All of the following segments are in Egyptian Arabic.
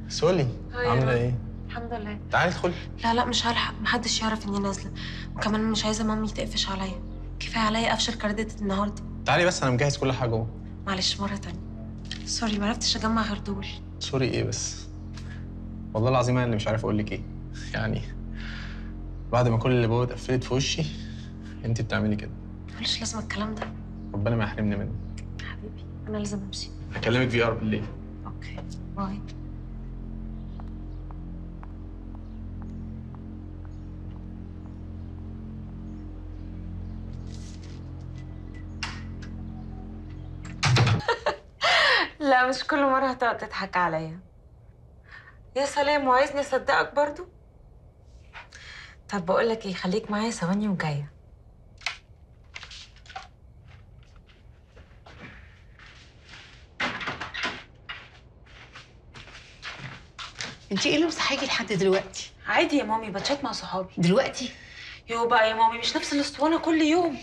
سولي هاي عامله يا ايه الحمد لله تعالي ادخلي لا لا مش هلحق محدش يعرف اني نازله وكمان مش عايزه مامي تقفش عليا كفايه عليا قفش الكريدت النهارده تعالي بس انا مجهز كل حاجه اهو معلش مره تانية سوري معرفتش اجمع غير دول سوري ايه بس والله العظيم انا اللي مش عارف اقول لك ايه يعني بعد ما كل اللي بابا اتقفلت في وشي انت بتعملي كده ملوش لازمه الكلام ده ربنا ما يحرمني منك حبيبي انا لازم امشي هكلمك في ار بالليل اوكي باي لا مش كل مرة هتقعد تضحك عليا يا سلام وعايزني اصدقك برضو طب بقول لك ايه خليك معايا ثواني وجايه انت ايه اللي مصحيكي لحد دلوقتي عادي يا مامي بتشات مع صحابي دلوقتي يو بقى يا مامي مش نفس الاسطوانه كل يوم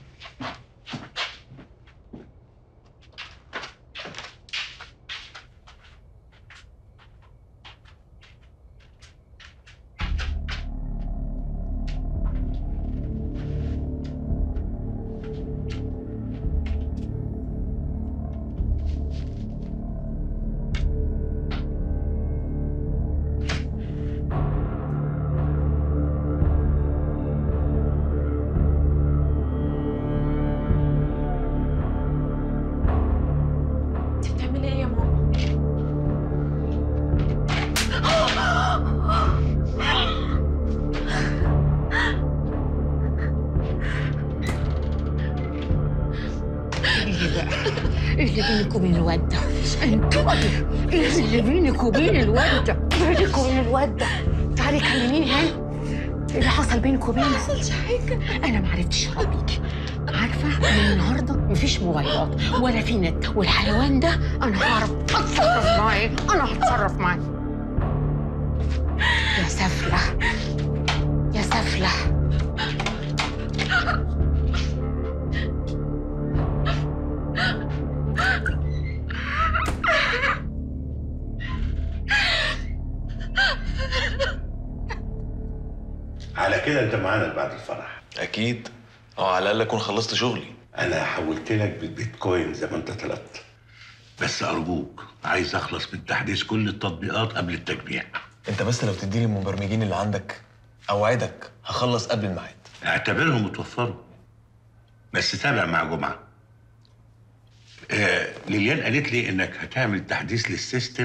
انت بتعملي ايه يا ماما ايه اللي بقى ايه اللي بينك وبين الواد ده انتوا ايه اللي بينك وبين الواد ده بينك وبين الواد ده تعالي كلميني هنا ايه اللي حصل بينك وبينه ما حصلش حاجه انا ما عرفتش اربيكي عارفه من النهارده مفيش موبايلات ولا في نت والحيوان ده انا هعرف اتصرف معاه إيه؟ انا هتصرف معاه يا سفله يا سفله على كده انت معانا بعد الفرح اكيد او على الاقل اكون خلصت شغلي انا حولت لك بالبيتكوين زي ما انت طلبت بس ارجوك عايز اخلص من تحديث كل التطبيقات قبل التجميع انت بس لو تديني المبرمجين اللي عندك اوعدك هخلص قبل الميعاد اعتبرهم اتوفروا بس تابع مع جمعه آه ليليان قالت لي انك هتعمل تحديث للسيستم